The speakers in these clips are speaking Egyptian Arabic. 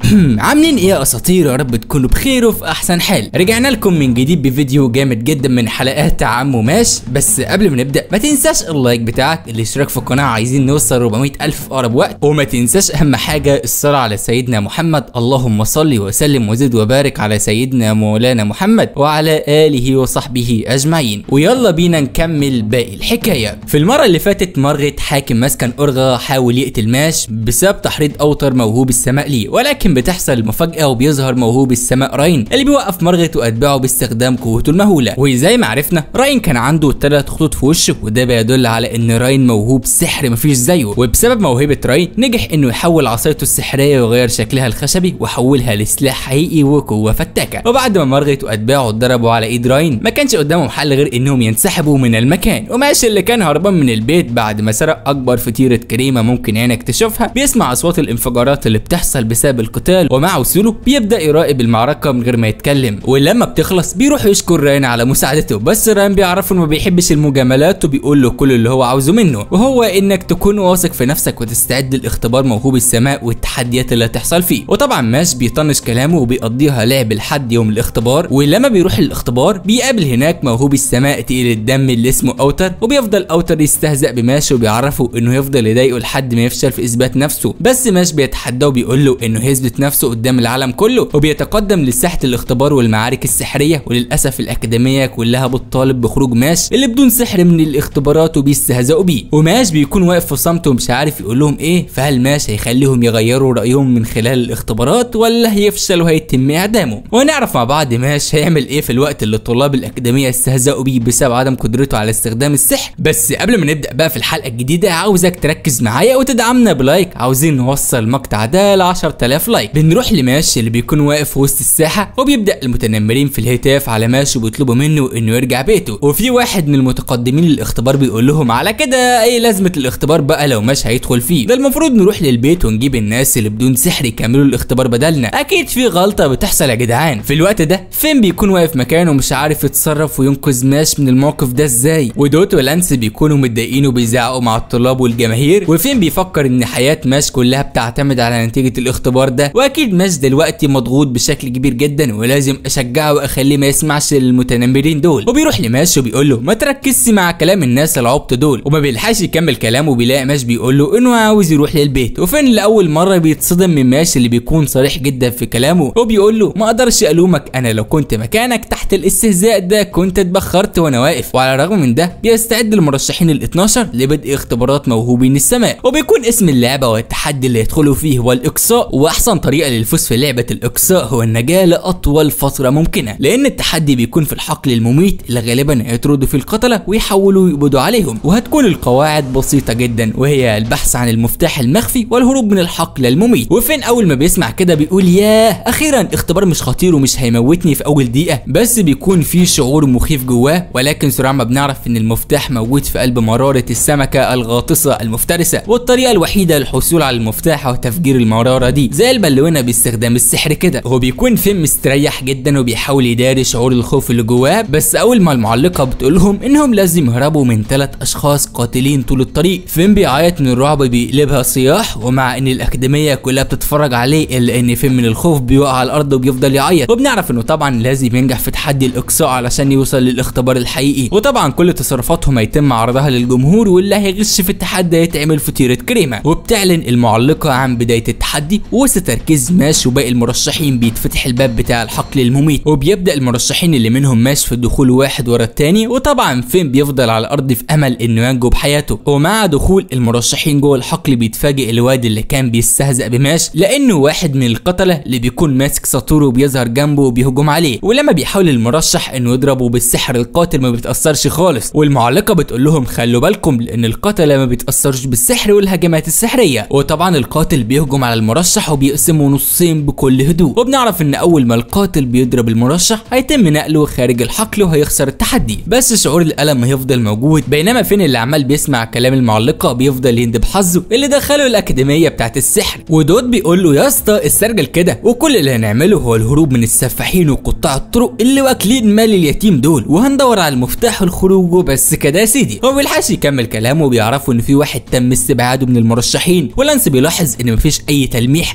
عاملين ايه يا اساطير يا رب تكونوا بخير وفي احسن حال رجعنا لكم من جديد بفيديو جامد جدا من حلقات عمو ماش بس قبل ما نبدا ما تنساش اللايك بتاعك الاشتراك في القناه عايزين نوصل 400 الف في اقرب وقت وما تنساش اهم حاجه الصلاه على سيدنا محمد اللهم صل وسلم وزد وبارك على سيدنا مولانا محمد وعلى اله وصحبه اجمعين ويلا بينا نكمل باقي الحكايه في المره اللي فاتت مرغت حاكم مسكن اورغا حاول يقتل ماش بسبب تحريض اوتر موهوب السماء ليه ولكن بتحصل المفاجاه وبيظهر موهوب السماء راين اللي بيوقف مرغت واتباعه باستخدام قوته المهوله وزي ما عرفنا راين كان عنده ثلاث خطوط في وشه وده بيدل على ان راين موهوب سحر مفيش زيه وبسبب موهبه راين نجح انه يحول عصايته السحريه ويغير شكلها الخشبي وحولها لسلاح حقيقي وقوه فتاكه وبعد ما مرغت واتباعه اتضربوا على ايد راين ما كانش قدامهم حل غير انهم ينسحبوا من المكان وماشي اللي كان هربان من البيت بعد ما سرق اكبر فطيره كريمه ممكن عينك تشوفها بيسمع اصوات الانفجارات اللي بتحصل بسبب القتال ومع وصوله بيبدا يراقب المعركه من غير ما يتكلم ولما بتخلص بيروح يشكر راين على مساعدته بس راين بيعرف انه ما بيحبش المجاملات وبيقول له كل اللي هو عاوزه منه وهو انك تكون واثق في نفسك وتستعد لاختبار موهوب السماء والتحديات اللي هتحصل فيه وطبعا ماش بيطنش كلامه وبيقضيها لعب لحد يوم الاختبار ولما بيروح الاختبار بيقابل هناك موهوب السماء تقيل الدم اللي اسمه اوتر وبيفضل اوتر يستهزأ بماش وبيعرفه انه يفضل يضايقه لحد ما يفشل في اثبات نفسه بس ماش بيتحداه وبيقول له انه هيثبت نفسه قدام العالم كله وبيتقدم لساحه الاختبار والمعارك السحريه وللاسف الاكاديميه كلها بتطالب بخروج ماش اللي بدون سحر من الاختبارات وبيستهزئوا بيه وماش بيكون واقف في صمت ومش عارف يقول لهم ايه فهل ماش هيخليهم يغيروا رايهم من خلال الاختبارات ولا هيفشل وهيتم اعدامه ونعرف مع بعض ماش هيعمل ايه في الوقت اللي طلاب الاكاديميه استهزأوا بيه بسبب عدم قدرته على استخدام السحر بس قبل ما نبدا بقى في الحلقه الجديده عاوزك تركز معايا وتدعمنا بلايك عاوزين نوصل المقطع ده ل 10000 لايك بنروح لماش اللي بيكون واقف في وسط الساحه وبيبدا المتنمرين في الهتاف على ماش وبيطلبوا منه انه يرجع بيته وفي واحد من المتقدمين للاختبار بيقول لهم على كده ايه لازمه الاختبار بقى لو ماش هيدخل فيه ده المفروض نروح للبيت ونجيب الناس اللي بدون سحر يكملوا الاختبار بدلنا اكيد في غلطه بتحصل يا جدعان في الوقت ده فين بيكون واقف مكانه ومش عارف يتصرف وينقذ ماش من الموقف ده ازاي ودوت ولانس بيكونوا متضايقين وبيزعقوا مع الطلاب والجماهير وفين بيفكر ان حياه ماش كلها بتعتمد على نتيجه الاختبار ده واكيد ماش دلوقتي مضغوط بشكل كبير جدا ولازم اشجعه واخليه ما يسمعش المتنمرين دول وبيروح لماش وبيقول له ما تركزش مع كلام الناس العبط دول وما بيلحقش يكمل كلامه وبيلاقي ماش بيقول له انه عاوز يروح للبيت وفين لاول مره بيتصدم من ماش اللي بيكون صريح جدا في كلامه وبيقول له ما اقدرش الومك انا لو كنت مكانك تحت الاستهزاء ده كنت اتبخرت وانا واقف وعلى الرغم من ده بيستعد المرشحين ال 12 لبدء اختبارات موهوبين السماء وبيكون اسم اللعبه والتحدي اللي يدخلوا فيه هو الاقصاء واحسن طريقه للفوز في لعبه الاقصاء هو النجاه لاطول فتره ممكنه لان التحدي بيكون في الحقل المميت اللي غالبا هيطردوا فيه القتله ويحاولوا يقبضوا عليهم وهتكون القواعد بسيطه جدا وهي البحث عن المفتاح المخفي والهروب من الحقل المميت وفين اول ما بيسمع كده بيقول ياه اخيرا اختبار مش خطير ومش هيموتني في اول دقيقه بس بيكون في شعور مخيف جواه ولكن سرعان ما بنعرف ان المفتاح موجود في قلب مراره السمكه الغاطسه المفترسه والطريقه الوحيده للحصول على المفتاح هو تفجير المراره دي زي البالونه باستخدام السحر كده هو بيكون فين مستريح جدا وبيحاول يداري شعور الخوف اللي جواه بس اول ما المعلقه بتقول لهم انهم لازم يهربوا من ثلاث اشخاص قاتلين طول الطريق فين بيعيط من الرعب بيقلبها صياح ومع ان الاكاديميه كلها بتتفرج عليه الا ان فين من الخوف بيقع على الارض وبيفضل يعيط وبنعرف انه طبعا لازم ينجح في تحدي الاقصاء علشان يوصل للاختبار الحقيقي وطبعا كل تصرفاتهم هيتم عرضها للجمهور واللي هيغش في التحدي هيتعمل فطيره كريمه وبتعلن المعلقه عن بدايه التحدي وسط تركيز ماش وباقي المرشحين بيتفتح الباب بتاع الحقل المميت وبيبدا المرشحين اللي منهم ماش في الدخول واحد ورا التاني وطبعا فين بيفضل على الارض في امل انه ينجو بحياته ومع دخول المرشحين جوه الحقل بيتفاجئ الواد اللي كان بيستهزأ بماش لانه واحد من القتله اللي بيكون ماسك ساطورو وبيظهر جنبه وبيهجم عليه ولما بيحاول المرشح انه يضربه بالسحر القاتل ما بيتاثرش خالص والمعلقه بتقول لهم خلوا بالكم لان القتله ما بيتاثرش بالسحر والهجمات السحريه وطبعا القاتل بيهجم على المرشح وبيقسمه نصين بكل هدوء وبنعرف ان اول ما القاتل بيضرب المرشح هيتم نقله خارج الحقل وهيخسر التحدي بس شعور الالم هيفضل موجود بينما فين اللي عمال بيسمع كلام المعلقه بيفضل يندب حظه اللي دخله الاكاديميه بتاعت السحر ودود بيقول له يا اسطى استرجل كده وكل اللي هنعمله هو الهروب من السفاحين وقطاع الطرق اللي واكلين مال اليتيم دول وهندور على المفتاح الخروج وبس كده يا سيدي هو بيلحقش يكمل كلامه وبيعرفوا ان في واحد تم استبعاده من المرشحين ولانس بيلاحظ ان مفيش اي تلميح او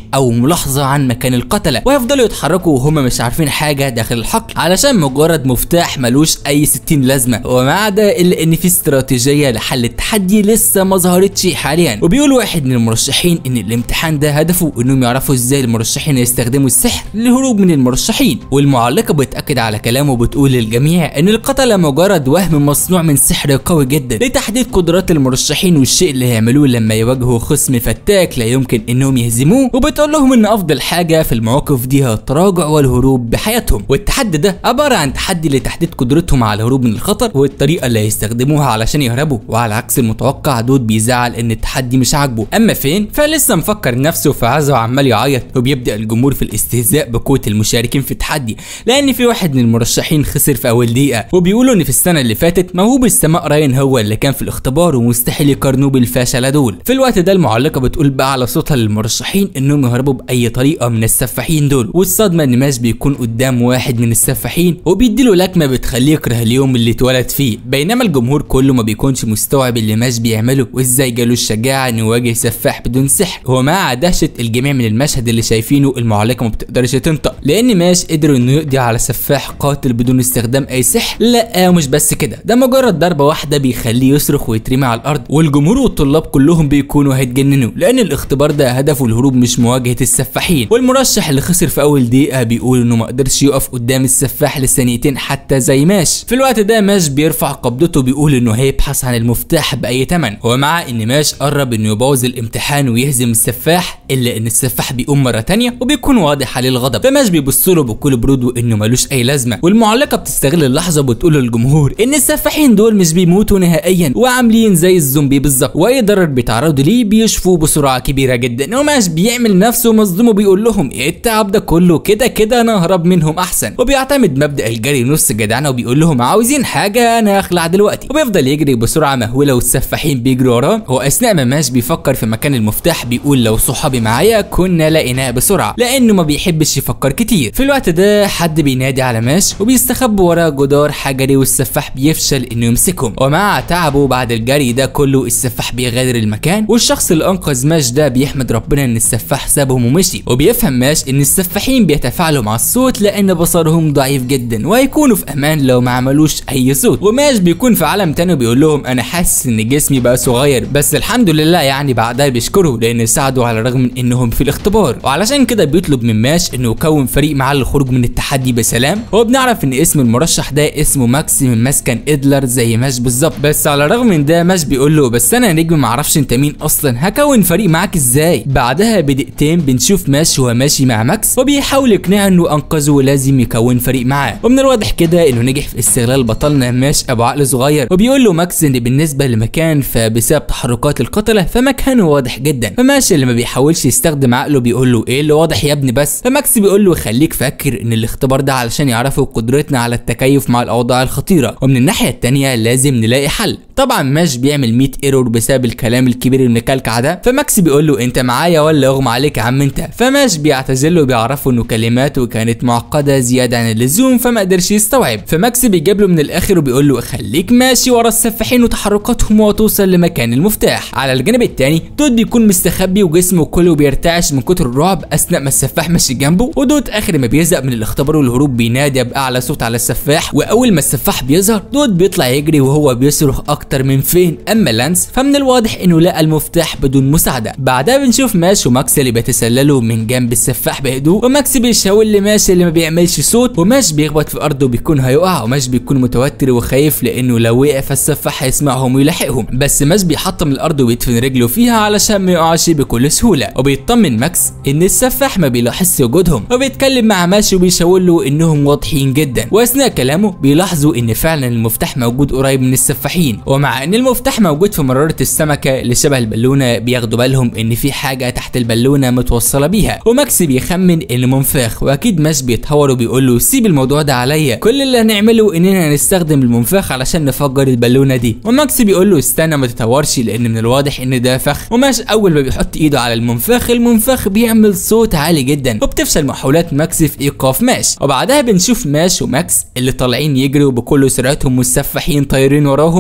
الملاحظه عن مكان القتله ويفضلوا يتحركوا وهم مش عارفين حاجه داخل الحقل علشان مجرد مفتاح ملوش اي 60 لازمه وما عدا الا ان في استراتيجيه لحل التحدي لسه ما ظهرتش حاليا وبيقول واحد من المرشحين ان الامتحان ده هدفه انهم يعرفوا ازاي المرشحين يستخدموا السحر للهروب من المرشحين والمعلقه بتاكد على كلامه وبتقول للجميع ان القتله مجرد وهم مصنوع من سحر قوي جدا لتحديد قدرات المرشحين والشيء اللي هيعملوه لما يواجهوا خصم فتاك لا يمكن انهم يهزموه وبتقول لهم ان افضل حاجه في المواقف دي هي التراجع والهروب بحياتهم والتحدي ده عباره عن تحدي لتحديد قدرتهم على الهروب من الخطر والطريقه اللي هيستخدموها علشان يهربوا وعلى عكس المتوقع دود بيزعل ان التحدي مش عاجبه اما فين فلسه مفكر نفسه في عزه وعمال يعيط وبيبدا الجمهور في الاستهزاء بقوه المشاركين في التحدي لان في واحد من المرشحين خسر في اول دقيقه وبيقولوا ان في السنه اللي فاتت موهوب السماء راين هو اللي كان في الاختبار ومستحيل يقارنوه بالفاشله دول في الوقت ده المعلقه بتقول باعلى صوتها للمرشحين انهم يهربوا باي طريقه من السفاحين دول والصدمه ان ماش بيكون قدام واحد من السفاحين وبيديله لكمه بتخليه يكره اليوم اللي اتولد فيه بينما الجمهور كله ما بيكونش مستوعب اللي ماش بيعمله وازاي جاله الشجاعه انه يواجه سفاح بدون سحر ومع دهشه الجميع من المشهد اللي شايفينه المعلقه ما بتقدرش تنطق لان ماش قدر انه يقضي على سفاح قاتل بدون استخدام اي سحر لا مش بس كده ده مجرد ضربه واحده بيخليه يصرخ ويترمي على الارض والجمهور والطلاب كلهم بيكونوا هيتجننوا لان الاختبار ده هدفه الهروب مش مواجهه السفاحين والمرشح اللي خسر في اول دقيقه بيقول انه ما قدرش يقف قدام السفاح لثانيتين حتى زي ماش في الوقت ده ماش بيرفع قبضته بيقول انه هيبحث عن المفتاح باي ثمن ومع ان ماش قرب انه يبوظ الامتحان ويهزم السفاح الا ان السفاح بيقوم مره تانية وبيكون واضح عليه الغضب فماش بيبص له بكل برود وانه ملوش اي لازمه والمعلقه بتستغل اللحظه وبتقول للجمهور ان السفاحين دول مش بيموتوا نهائيا وعاملين زي الزومبي بالظبط واي ضرر بيتعرضوا ليه بيشفوا بسرعه كبيره جدا وماش بيعمل نفسه مصدوم وبيقول لهم ايه التعب ده كله كده كده انا اهرب منهم احسن وبيعتمد مبدا الجري نص جدعنه وبيقول لهم عاوزين حاجه انا اخلع دلوقتي وبيفضل يجري بسرعه مهوله والسفاحين بيجروا وراه واثناء ما ماش بيفكر في مكان المفتاح بيقول لو صحابي معايا كنا لقيناه بسرعه لانه ما بيحبش يفكر كتير في الوقت ده حد بينادي على ماش وبيستخبوا ورا جدار حجري والسفاح بيفشل انه يمسكهم ومع تعبه بعد الجري ده كله السفاح بيغادر المكان والشخص اللي انقذ ماش ده بيحمد ربنا ان السفاح سابهم ومشي وبيفهم ماش ان السفاحين بيتفاعلوا مع الصوت لان بصرهم ضعيف جدا وهيكونوا في امان لو ما عملوش اي صوت وماش بيكون في عالم تاني وبيقول لهم انا حاسس ان جسمي بقى صغير بس الحمد لله يعني بعدها بيشكروا لان ساعدوا على الرغم من انهم في الاختبار وعلشان كده بيطلب من ماش انه يكون فريق معاه للخروج من التحدي بسلام وبنعرف ان اسم المرشح ده اسمه ماكس من مسكن ادلر زي ماش بالظبط بس على الرغم من ده ماش بيقول له بس انا نجم معرفش انت مين اصلا هكون فريق معاك ازاي بعدها بدقيقتين بنشوف ماش وهو ماشي مع ماكس وبيحاول يقنعه انه انقذه ولازم يكون فريق معاه ومن الواضح كده انه نجح في استغلال بطلنا ماش ابو عقل صغير وبيقول له ماكس ان بالنسبه لمكان فبسبب تحركات القتله فمكانه واضح جدا فماش اللي ما بيحاولش يستخدم عقله بيقول له ايه اللي واضح يا ابني بس فماكس بيقول له خليك فاكر ان الاختبار ده علشان يعرفوا قدرتنا على التكيف مع الاوضاع الخطيره ومن الناحيه التانيه لازم نلاقي حل طبعا ماش بيعمل 100 ايرور بسبب الكلام الكبير المكلكع ده فماكس بيقول له انت معايا ولا اغمى عليك يا عم انت فماش بيعتذر له وبيعرفوا انه كلماته كانت معقده زياده عن اللزوم فما قدرش يستوعب فماكس بيجيب له من الاخر وبيقول له خليك ماشي ورا السفاحين وتحركاتهم وتوصل لمكان المفتاح على الجانب التاني دود بيكون مستخبي وجسمه كله بيرتعش من كتر الرعب اثناء ما السفاح ماشي جنبه ودود اخر ما بيزهق من الاختبار والهروب بينادي باعلى صوت على السفاح واول ما السفاح بيظهر دود بيطلع يجري وهو بيصرخ اكتر من فين اما لانس فمن الواضح انه لقى المفتاح بدون مساعده بعدها بنشوف ماش وماكس اللي بيتسللوا من جنب السفاح بهدوء وماكس بيشاور لماش اللي ما بيعملش صوت وماش بيخبط في ارضه وبيكون هيقع وماش بيكون متوتر وخايف لانه لو وقع فالسفاح هيسمعهم ويلاحقهم بس ماش بيحطم الارض ويدفن رجله فيها علشان ما يقعش بكل سهوله وبيطمن ماكس ان السفاح ما بيلاحظش وجودهم وبيتكلم مع ماش وبيشاور له انهم واضحين جدا واثناء كلامه بيلاحظوا ان فعلا المفتاح موجود قريب من السفاحين ومع ان المفتاح موجود في مراره السمكه اللي شبه البالونه بياخدوا بالهم ان في حاجه تحت البالونه متوصله بيها وماكس بيخمن ان منفاخ واكيد ماش بيتهور وبيقول له سيب الموضوع ده عليا كل اللي هنعمله اننا نستخدم المنفاخ علشان نفجر البالونه دي وماكس بيقول له استنى ما تتهورش لان من الواضح ان ده فخ وماش اول ما بيحط ايده على المنفاخ المنفاخ بيعمل صوت عالي جدا وبتفشل محاولات ماكس في ايقاف ماش وبعدها بنشوف ماش وماكس اللي طالعين يجروا بكل سرعتهم والسفاحين طايرين وراهم وبعدها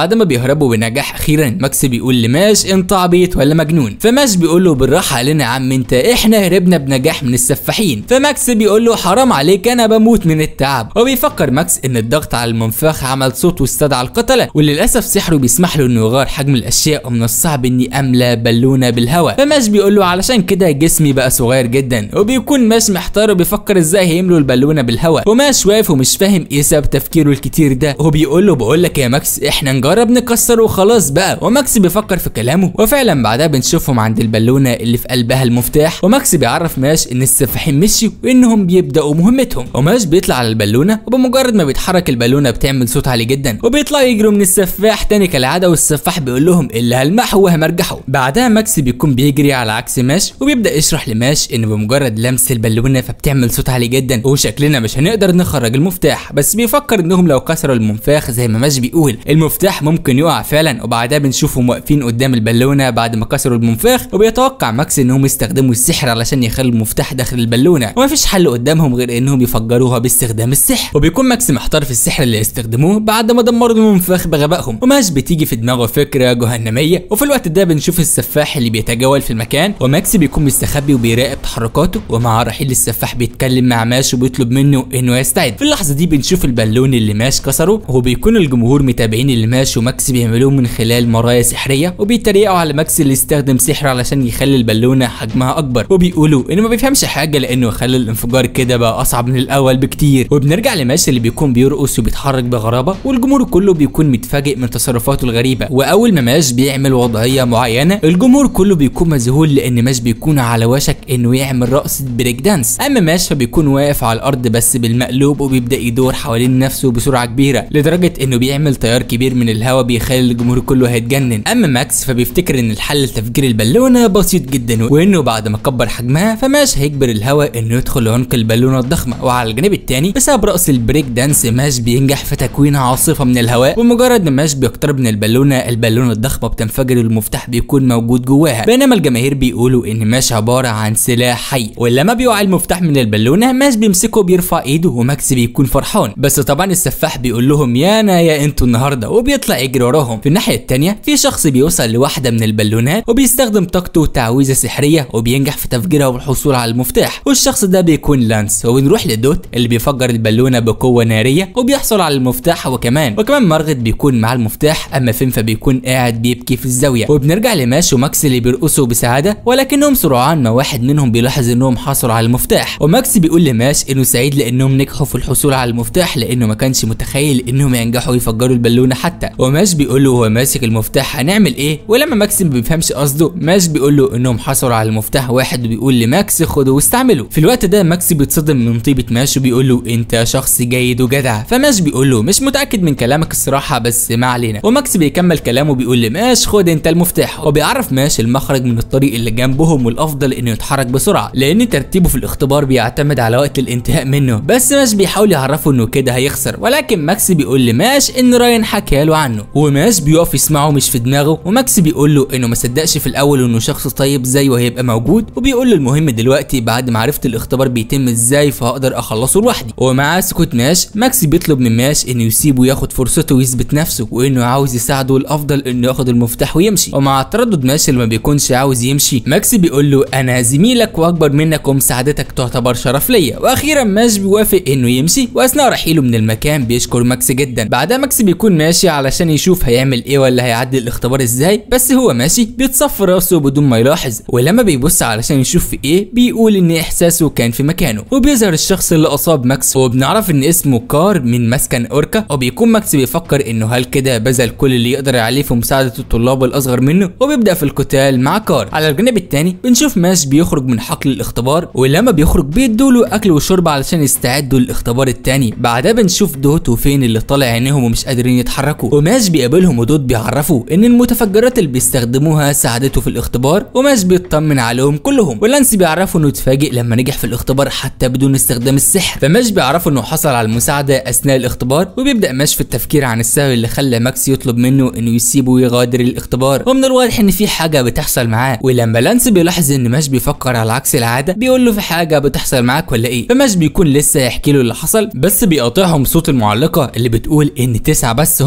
بعد ما بيهربوا بنجاح اخيرا ماكس بيقول لماش انت عبيط ولا مجنون فماش بيقول له بالراحه علينا يا عم انت احنا هربنا بنجاح من السفاحين فماكس بيقول له حرام عليك انا بموت من التعب وبيفكر ماكس ان الضغط على المنفاخ عمل صوت واستدعى القتله وللاسف سحره بيسمح له انه يغير حجم الاشياء ومن الصعب اني املى بالونه بالهواء فماش بيقول له علشان كده جسمي بقى صغير جدا وبيكون ماش محتار وبيفكر ازاي هيملوا البالونه بالهواء وماش واقف ومش فاهم ايه سبب تفكيره الكتير ده وبيقول له بقول لك يا ماكس احنا نجرب نكسره وخلاص بقى وماكس بيفكر في كلامه وفعلا بعدها بنشوفهم عند البالونه اللي في قلبها المفتاح وماكس بيعرف ماش ان السفاحين مشيوا وانهم بيبداوا مهمتهم وماش بيطلع على البالونه وبمجرد ما بيتحرك البالونه بتعمل صوت عالي جدا وبيطلعوا يجروا من السفاح تاني كالعاده والسفاح بيقول لهم اللي هلمحه وهمرجحه بعدها ماكس بيكون بيجري على عكس ماش وبيبدا يشرح لماش ان بمجرد لمس البالونه فبتعمل صوت عالي جدا وشكلنا مش هنقدر نخرج المفتاح بس بيفكر انهم لو كسروا المنفاخ زي ما ماش بيقول المفتاح ممكن يقع فعلا وبعدها بنشوفهم واقفين قدام البالونه بعد ما كسروا المنفاخ وبيتوقع ماكس انهم يستخدموا السحر علشان يخلوا المفتاح داخل البالونه ومفيش حل قدامهم غير انهم يفجروها باستخدام السحر وبيكون ماكس محتار في السحر اللي يستخدموه بعد ما دمروا المنفاخ بغبائهم وماش بتيجي في دماغه فكره جهنميه وفي الوقت ده بنشوف السفاح اللي بيتجول في المكان وماكس بيكون مستخبي وبيراقب تحركاته ومع رحيل السفاح بيتكلم مع ماش وبيطلب منه انه يستعد في اللحظه دي بنشوف البالون اللي ماش كسره وبيكون الجمهور متابعين اللي ماش وماكس بيعملوه من خلال مرايا سحريه وبيتريقوا على ماكس اللي استخدم سحر علشان يخلي البالونه حجمها اكبر وبيقولوا انه ما بيفهمش حاجه لانه خلى الانفجار كده بقى اصعب من الاول بكتير وبنرجع لماش اللي بيكون بيرقص وبيتحرك بغرابه والجمهور كله بيكون متفاجئ من تصرفاته الغريبه واول ما ماش بيعمل وضعيه معينه الجمهور كله بيكون مذهول لان ماش بيكون على وشك انه يعمل رقصه بريك دانس اما ماش فبيكون واقف على الارض بس بالمقلوب وبيبدا يدور حوالين نفسه بسرعه كبيره لدرجه انه بيعمل تيار كبير من الهواء بيخلي الجمهور كله هيتجنن اما ماكس فبيفتكر ان الحل لتفجير البالونه بسيط جدا وانه بعد ما كبر حجمها فماش هيجبر الهواء انه يدخل لعنق البالونه الضخمه وعلى الجانب الثاني بسبب رقص البريك دانس ماش بينجح في تكوين عاصفه من الهواء ومجرد ما ماش بيقترب من البالونه البالونه الضخمه بتنفجر والمفتاح بيكون موجود جواها بينما الجماهير بيقولوا ان ماش عباره عن سلاح حي ولما بيوقع المفتاح من البالونه ماش بيمسكه بيرفع ايده وماكس بيكون فرحان بس طبعا السفاح بيقول لهم يا انا يا انتوا النهارده وبيطلع يجري وراهم في الناحيه الثانيه في شخص بيوصل لواحده من البالونات وبيستخدم طاقته تعويذه سحريه وبينجح في تفجيرها والحصول على المفتاح والشخص ده بيكون لانس وبنروح لدوت اللي بيفجر البالونه بقوه ناريه وبيحصل على المفتاح هو كمان وكمان مارغت بيكون مع المفتاح اما فين فبيكون قاعد بيبكي في الزاويه وبنرجع لماش وماكس اللي بيرقصوا بسعاده ولكنهم سرعان ما واحد منهم بيلاحظ انهم حصلوا على المفتاح وماكس بيقول لماش انه سعيد لانهم نجحوا في الحصول على المفتاح لانه ما كانش متخيل انهم ينجحوا يفجروا البالونه حتى وماش بيقول له هو ماسك المفتاح هنعمل ايه ولما ماكس ما بيفهمش قصده ماش بيقول له انهم حصلوا على المفتاح واحد وبيقول لماكس خده واستعمله في الوقت ده ماكس بيتصدم من طيبه ماش وبيقول له انت شخص جيد وجدع فماش بيقول له مش متاكد من كلامك الصراحه بس ما علينا وماكس بيكمل كلامه بيقول لماش خد انت المفتاح وبيعرف ماش المخرج من الطريق اللي جنبهم والافضل انه يتحرك بسرعه لان ترتيبه في الاختبار بيعتمد على وقت الانتهاء منه بس ماش بيحاول يعرفه انه كده هيخسر ولكن ماكس بيقول لماش ان راين حكى له عنه وماش بيقف يسمعه مش في دماغه وماكس بيقول له انه ما صدقش في الاول انه شخص طيب زيه هيبقى موجود وبيقول له المهم دلوقتي بعد ما عرفت الاختبار بيتم ازاي فهقدر اخلصه لوحدي ومع سكوت ماش ماكس بيطلب من ماش انه يسيبه ياخد فرصته ويثبت نفسه وانه عاوز يساعده الافضل انه ياخد المفتاح ويمشي ومع تردد ماش اللي ما بيكونش عاوز يمشي ماكس بيقول له انا زميلك واكبر منك ومساعدتك تعتبر شرف ليا واخيرا ماش بيوافق انه يمشي واثناء رحيله من المكان بيشكر ماكس جدا بعدها ماكس بيكون ماشي علشان يشوف هيعمل ايه ولا هيعدي الاختبار ازاي بس هو ماشي بيتصفى راسه بدون ما يلاحظ ولما بيبص علشان يشوف في ايه بيقول ان احساسه كان في مكانه وبيظهر الشخص اللي اصاب ماكس وبنعرف ان اسمه كار من مسكن اوركا وبيكون ماكس بيفكر انه هل كده بذل كل اللي يقدر عليه في مساعده الطلاب الاصغر منه وبيبدا في القتال مع كار على الجانب الثاني بنشوف ماش بيخرج من حقل الاختبار ولما بيخرج بيدوا له اكل وشرب علشان يستعدوا للاختبار الثاني بعدها بنشوف دوت وفين اللي طالع عينيهم ومش قادرين يتحركوا وماش بيقابلهم ودوت بيعرفوا ان المتفجرات اللي بيستخدموها ساعدته في الاختبار وماش بيطمن عليهم كلهم ولانس بيعرفوا انه اتفاجئ لما نجح في الاختبار حتى بدون استخدام السحر فماش بيعرفوا انه حصل على المساعده اثناء الاختبار وبيبدا ماش في التفكير عن السبب اللي خلى ماكس يطلب منه انه يسيبه ويغادر الاختبار ومن الواضح ان في حاجه بتحصل معاه ولما لانس بيلاحظ ان ماش بيفكر على عكس العاده بيقول له في حاجه بتحصل معاك ولا ايه فماش بيكون لسه يحكي له اللي حصل بس بيقاطعهم صوت المعلقه اللي بتقول ان تسعه بس هم اللي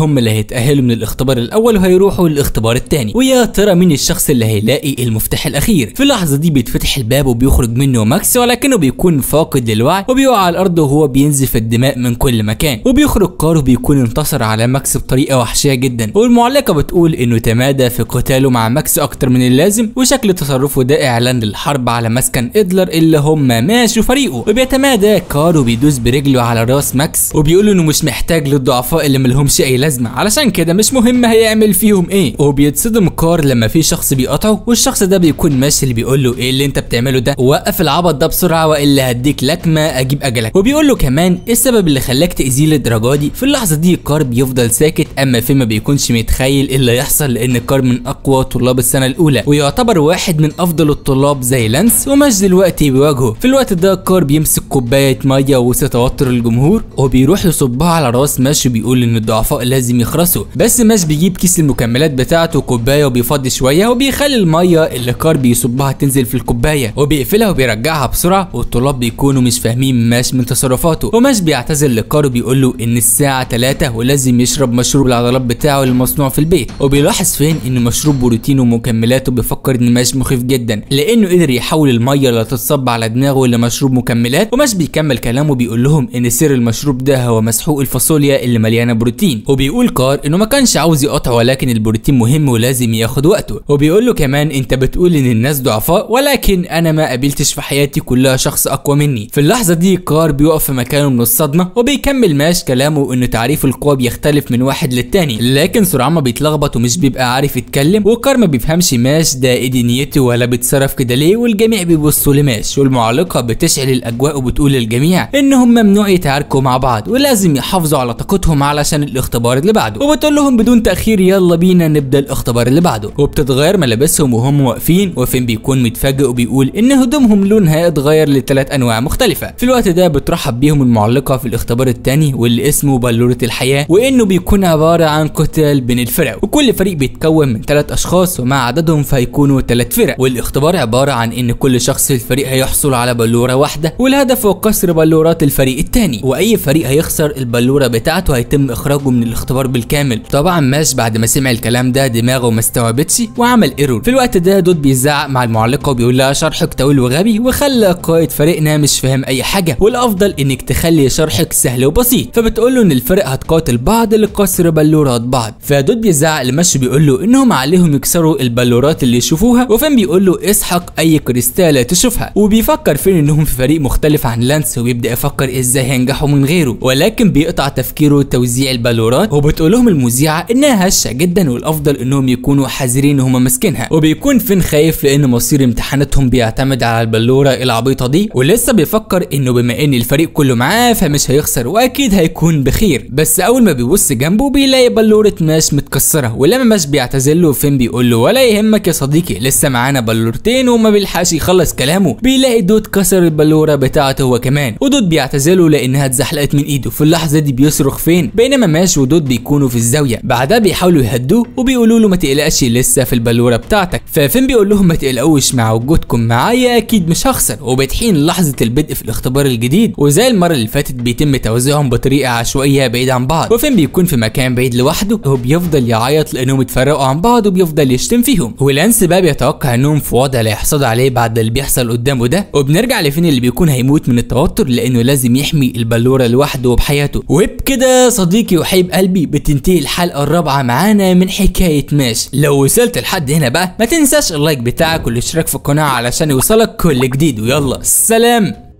هيتاهلوا من الاختبار الاول وهيروحوا للاختبار الثاني ويا ترى مين الشخص اللي هيلاقي المفتاح الاخير في اللحظه دي بيتفتح الباب وبيخرج منه ماكس ولكنه بيكون فاقد للوعي وبيقع على الارض وهو بينزف الدماء من كل مكان وبيخرج كار وبيكون انتصر على ماكس بطريقه وحشيه جدا والمعلقه بتقول انه تمادى في قتاله مع ماكس اكتر من اللازم وشكل تصرفه ده اعلان للحرب على مسكن ادلر اللي هم ماش وفريقه وبيتمادى كار وبيدوس برجله على راس ماكس وبيقول انه مش محتاج للضعفاء اللي ملهمش اي لازمه علشان كده مش مهم هيعمل فيهم ايه وبيتصدم كار لما في شخص بيقطعه والشخص ده بيكون ماشي اللي بيقول له ايه اللي انت بتعمله ده وقف العبط ده بسرعه والا هديك لكمه اجيب اجلك وبيقول له كمان ايه السبب اللي خلاك تاذيه للدرجه دي في اللحظه دي كار بيفضل ساكت اما في ما بيكونش متخيل ايه اللي يحصل لان كار من اقوى طلاب السنه الاولى ويعتبر واحد من افضل الطلاب زي لانس ومش دلوقتي بيواجهه في الوقت ده كار بيمسك كوبايه ميه وسط توتر الجمهور وبيروح يصبها على راس ماش وبيقول ان الضعفاء لازم يخرسوا بس ماش بيجيب كيس المكملات بتاعته كوبايه وبيفضي شويه وبيخلي الميه اللي كار بيصبها تنزل في الكوبايه وبيقفلها وبيرجعها بسرعه والطلاب بيكونوا مش فاهمين ماش من تصرفاته وماش بيعتذر لكار وبيقول له ان الساعه 3 ولازم يشرب مشروب العضلات بتاعه المصنوع في البيت وبيلاحظ فين ان مشروب بروتين ومكملاته بيفكر ان ماش مخيف جدا لانه قدر يحول الميه اللي تتصب على دماغه لمشروب مكملات وماش بيكمل كلامه بيقول لهم ان سر المشروب ده هو مسحوق الفاصوليا اللي مليانه بروتين وبيقول كار انه ما كانش عاوز يقطع ولكن البروتين مهم ولازم ياخد وقته وبيقول له كمان انت بتقول ان الناس ضعفاء ولكن انا ما قابلتش في حياتي كلها شخص اقوى مني في اللحظه دي كار بيقف في مكانه من الصدمه وبيكمل ماش كلامه انه تعريف القوه بيختلف من واحد للتاني لكن سرعان ما بيتلخبط ومش بيبقى عارف يتكلم وكار ما بيفهمش ماش ده ايه دنيته ولا بيتصرف كده ليه والجميع بيبصوا لماش والمعلقه بتشعل الاجواء وبتقول للجميع انهم ممنوع يتعاركوا مع بعض ولازم يحافظوا على طاقتهم علشان الاختبار اللي بعده وبتقول لهم بدون تاخير يلا بينا نبدا الاختبار اللي بعده وبتتغير ملابسهم وهم واقفين وفين بيكون متفاجئ وبيقول ان هدومهم لونها اتغير لثلاث انواع مختلفه في الوقت ده بترحب بيهم المعلقه في الاختبار الثاني واللي اسمه بلوره الحياه وانه بيكون عباره عن قتال بين الفرق وكل فريق بيتكون من ثلاث اشخاص ومع عددهم فهيكونوا ثلاث فرق والاختبار عباره عن ان كل شخص في الفريق هيحصل على بلوره واحده والهدف هو كسر بلورات الفريق الثاني واي فريق هيخسر البلوره بتاعته هيتم اخراجه من الاختبار بالكامل طبعا ماش بعد ما سمع الكلام ده دماغه ما استوعبتش وعمل ايرور في الوقت ده دود بيزعق مع المعلقه وبيقول لها شرحك طويل وغبي وخلى قائد فريقنا مش فاهم اي حاجه والافضل انك تخلي شرحك سهل وبسيط فبتقول له ان الفرق هتقاتل بعض لكسر بلورات بعض فدود بيزعق لمش بيقول له انهم عليهم يكسروا البلورات اللي يشوفوها وفين بيقول له اسحق اي كريستاله تشوفها وبيفكر فين انهم في فريق مختلف عن لانس وبيبدا يفكر ازاي هينجحوا من غيره ولكن بيقطع تفكيره توزيع البلورات وبتقول لهم المذيعه انها هشه جدا والافضل انهم يكونوا حذرين وهم ماسكينها وبيكون فين خايف لان مصير امتحاناتهم بيعتمد على البلوره العبيطه دي ولسه بيفكر انه بما ان الفريق كله معاه فمش هيخسر واكيد هيكون بخير بس اول ما بيبص جنبه بيلاقي بلوره ماش متكسره ولما ماش بيعتذر له فين بيقول له ولا يهمك يا صديقي لسه معانا بلورتين وما بيلحقش يخلص كلامه بيلاقي دود كسر البلوره بتاعته هو كمان ودود بيعتذر له لانها اتزحلقت من ايده في اللحظه دي بيصرخ فين بينما ماش ودود بيكونوا في الزاويه بعدها بيحاولوا يهدوه وبيقولوا له ما تقلقش لسه في البلوره بتاعتك ففين بيقول لهم ما تقلقوش مع وجودكم معايا اكيد مش هخسر وبتحين لحظه البدء في الاختبار الجديد وزي المره اللي فاتت بيتم توزيعهم بطريقه عشوائيه بعيد عن بعض وفين بيكون في مكان بعيد لوحده وبيفضل يعيط لانهم اتفرقوا عن بعض وبيفضل يشتم فيهم ولانس بقى بيتوقع انهم في وضع لا يحصد عليه بعد اللي بيحصل قدامه ده وبنرجع لفين اللي بيكون هيموت من التوتر لانه لازم يحمي البلوره لوحده وبحياته وبكده صديقي وحبيب قلبي بتنتهي الحلقه الرابعه معانا من حكايه ماش لو وصلت لحد هنا بقى ما تنساش اللايك بتاعك والاشتراك في القناه علشان يوصلك كل جديد ويلا سلام